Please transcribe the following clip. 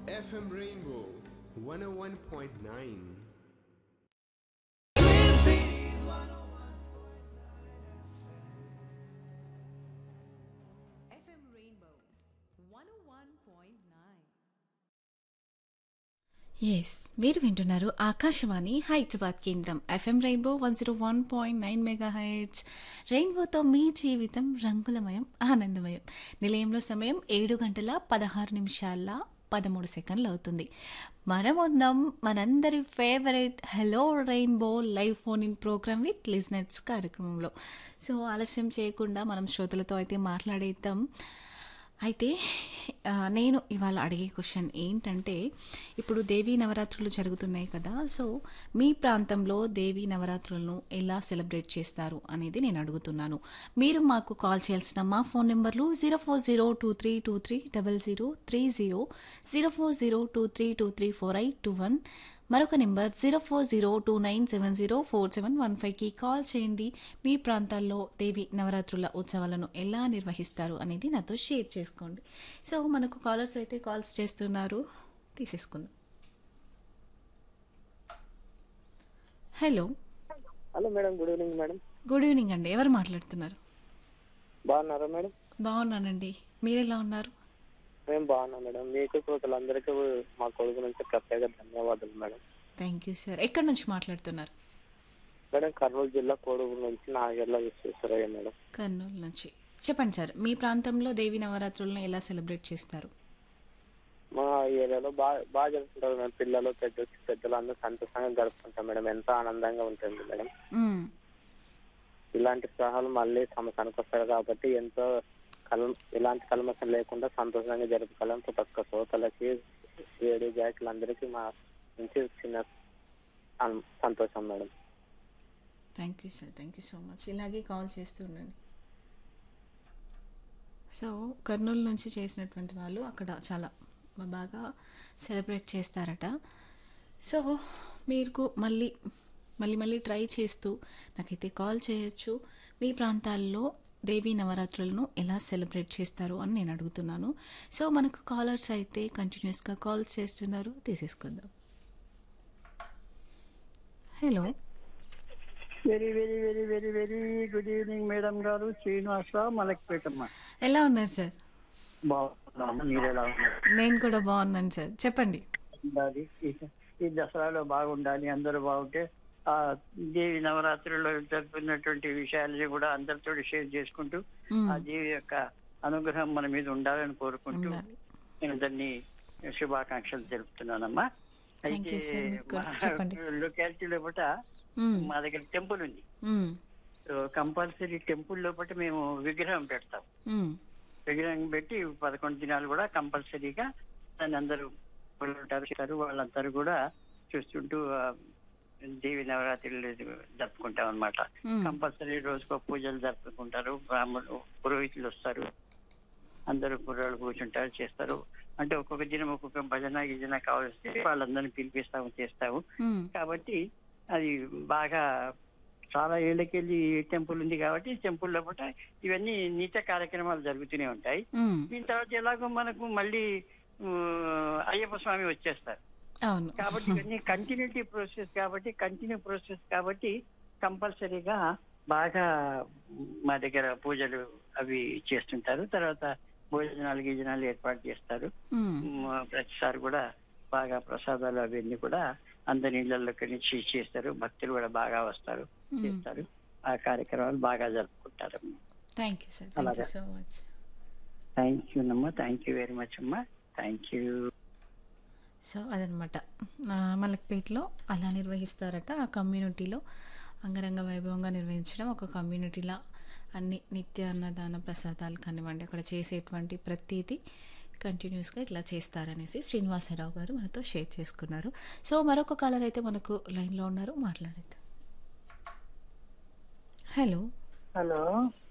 FM Rainbow 101.9. FM Rainbow 101.9. Yes మీరు వింటున్నారు ఆకాశవాణి హైదరాబాద్ కేంద్రం FM rainbow one zero one point nine megahertz రెయిన్బోతో మీ జీవితం రంగులమయం ఆనందమయం నిలయంలో సమయం ఏడు గంటల పదహారు నిమిషాల పదమూడు సెకండ్లు అవుతుంది మనం ఉన్నాం మనందరి favourite hello rainbow live phone in programme with listeners కార్యక్రమంలో సో ఆలస్యం చేయకుండా మనం శ్రోతలతో అయితే మాట్లాడేద్దాం అయితే ఆ, నేను ఇవాళ అడిగే క్వశ్చన్ ఏంటంటే ఇప్పుడు దేవీ నవరాత్రులు జరుగుతున్నాయి కదా సో మీ ప్రాంతంలో దేవీ నవరాత్రులను ఎలా సెలబ్రేట్ చేస్తారు అనేది నేను అడుగుతున్నాను మీరు మాకు కాల్ చేయాల్సిన మా ఫోన్ నెంబర్లు zero four zero two three two three double zero three zero zero four zero two three two three four eight two one మరొక number zero four zero two nine seven zero four seven one ఫైవ్కి call చేయండి మీ ప్రాంతాల్లో దేవి నవరాత్రుల ఉత్సవాలను ఎలా నిర్వహిస్తారు అనేది నాతో షేర్ చేసుకోండి సో మనకు కాలర్స్ అయితే కాల్స్ చేస్తున్నారు తీసేసుకుందాం hello hello madam good evening madam good evening అండి ఎవరు మాట్లాడుతున్నారు బాగున్నారా మేడం బాగున్నానండి మీరు ఎలా ఉన్నారు మేము బాగున్నాం మేడం మీకు శ్రోతలందరికీ మా కొడుకు నుంచి ప్రత్యేక ధన్యవాదాలు మేడం థ్యాంక్ యూ సార్ ఎక్కడి నుంచి మాట్లాడుతున్నారు మేడం కర్నూలు జిల్లా కోడుగు నుంచి నాగేళ్ళ విశ్వేశ్వరయ్య మేడం కర్నూలు నుంచి చెప్పండి సార్ మీ ప్రాంతంలో దేవి నవరాత్రులను ఎలా సెలబ్రేట్ చేస్తారు మా ఏరియాలో బాగా బాగా జరుపుకుంటారు మేడం పిల్లలు పెద్ద పెద్దలు అందరూ సంతోషంగా గడుపుకుంటాం మేడం ఎంతో ఆనందంగా ఉంటుంది మేడం మ్మ్. ఇలాంటి ఉత్సాహాలు మళ్ళీ సంవత్సరానికి వస్తాయి కాబట్టి ఎంతో కల్ ఇలాంటి కల్మషం లేకుండా సంతోషంగా జరుపుకోవాలని ప్రతి ఒక్క శ్రోతలకి రేడియో జాకులందరికీ మా నుంచి చిన్న అన్- సంతోషం madam thank you sir thank you so much ఇలాగే కాల్ చేస్తూ ఉండండి సో కర్నూలు నుంచి చేసినటువంటి వాళ్ళు అక్కడ చాలా బాగా సెలబ్రేట్ చేస్తారట సో మీకు మళ్ళీ మళ్ళీ మళ్ళీ ట్రై చేస్తూ నాకైతే కాల్ చేయొచ్చు మీ ప్రాంతాల్లో దేవీ నవరాత్రులను ఎలా సెలబ్రేట్ చేస్తారు అని నేను అడుగుతున్నాను సో మనకు కాలర్స్ అయితే కంటిన్యూస్గా కాల్ చేస్తున్నారు తీసేసుకుందాం hello very very very very very good evening madam గారు శ్రీనివాసరావు మలక్పేటమ్మ ఎలా ఉన్నారు సార్ బాగున్నాము మీరు ఎలా ఉన్నారు నేను కూడా బాగున్నాను సార్ చెప్పండి ఉండాలి ఈ- ఈ దసరాలో బాగుండాలి అందరూ బాగుంటే ఆ దేవి నవరాత్రుల్లో జరుపుకున్నటువంటి విషయాలని కూడా అందరితో షేర్ చేసుకుంటూ మ్మ్. ఆ దేవి యొక్క అనుగ్రహం మన మీద ఉండాలని కోరుకుంటూ ఉండాలి. నేను దాన్ని శుభాకాంక్షలు తెలుపుతున్నానమ్మా Thank you, sir. మీకు కూడా చెప్పండి. లొకాలిటీ లోపల మ్మ్. మా దగ్గర టెంపుల్ ఉంది మ్మ్. సో కంపల్సరీ టెంపుల్ లోపల మేము విగ్రహం పెడతాం మ్మ్. విగ్రహం పెట్టి పదకొండు దినాలు కూడా కంపల్సరీగా దాన్ని అందరూ ఉంటారు చేస్తారు వాళ్ళందరూ కూడా చూస్తుంటూ ఆ, దేవి నవరాత్రులు జరుపుకుంటాం అనమాట మ్మ్. కంపల్సరీ రోజుకో పూజలు జరుపుకుంటారు బ్రాహ్మణులు పురోహితులు వస్తారు అందరూ కుర్రాళ్ళు కూర్చుంటారు చేస్తారు అంటే ఒక్కొక్క దినం ఒక్కొక్క భజన గిజన కావాల్సి వాళ్ళందరినీ పిలిపిస్తాము చేస్తాము మ్మ్. కాబట్టి అది బాగా చాలా ఏళ్ళకెళ్ళి టెంపుల్ ఉంది కాబట్టి టెంపుల్ లోపల ఇవన్నీ నిత్య కార్యక్రమాలు జరుగుతూనే ఉంటాయి మ్మ్. దీని తర్వాత ఎలాగో మనకు మళ్ళీ ఊ, అయ్యప్ప స్వామి వచ్చేస్తారు అవును కాబట్టి ఇవన్నీ కంటిన్యూటీ ప్రాసెస్ కాబట్టి కంటిన్యూ ప్రాసెస్ కాబట్టి కంపల్సరీగా బాగా మా దగ్గర పూజలు అవి చేస్తుంటారు తర్వాత భోజనాలు గీజనాలు ఏర్పాటు చేస్తారు మ్మ్. మ్, ప్రతిసారి కూడా బాగా ప్రసాదాలు అవన్నీ కూడా అందరి ఇళ్లలోకి నుంచి చేస్తారు భక్తులు కూడా బాగా వస్తారు చేస్తారు ఆ కార్యక్రమాలు బాగా జరుపుకుంటారు thank you sir thank you అలాగే. సో మచ్ థ్యాంక్ యూ అమ్మా థ్యాంక్ యూ వెరీ మచ్ అమ్మా థ్యాంక్ యూ సో అదనమాట మలక్పేటలో అలా నిర్వహిస్తారట ఆ కమ్యూనిటీలో అంగరంగ వైభవంగా నిర్వహించడం ఒక కమ్యూనిటీలా అన్ని నిత్య అన్నదాన ప్రసాదాలు కానివ్వండి అక్కడ చేసేటువంటి ప్రతిదీ కంటిన్యూస్గా ఇట్లా చేస్తారనేసి శ్రీనివాసరావు గారు మనతో షేర్ చేసుకున్నారు సో మరొక కాలర్ అయితే మనకు లైన్లో ఉన్నారు మాట్లాడేద్దాం హలో హలో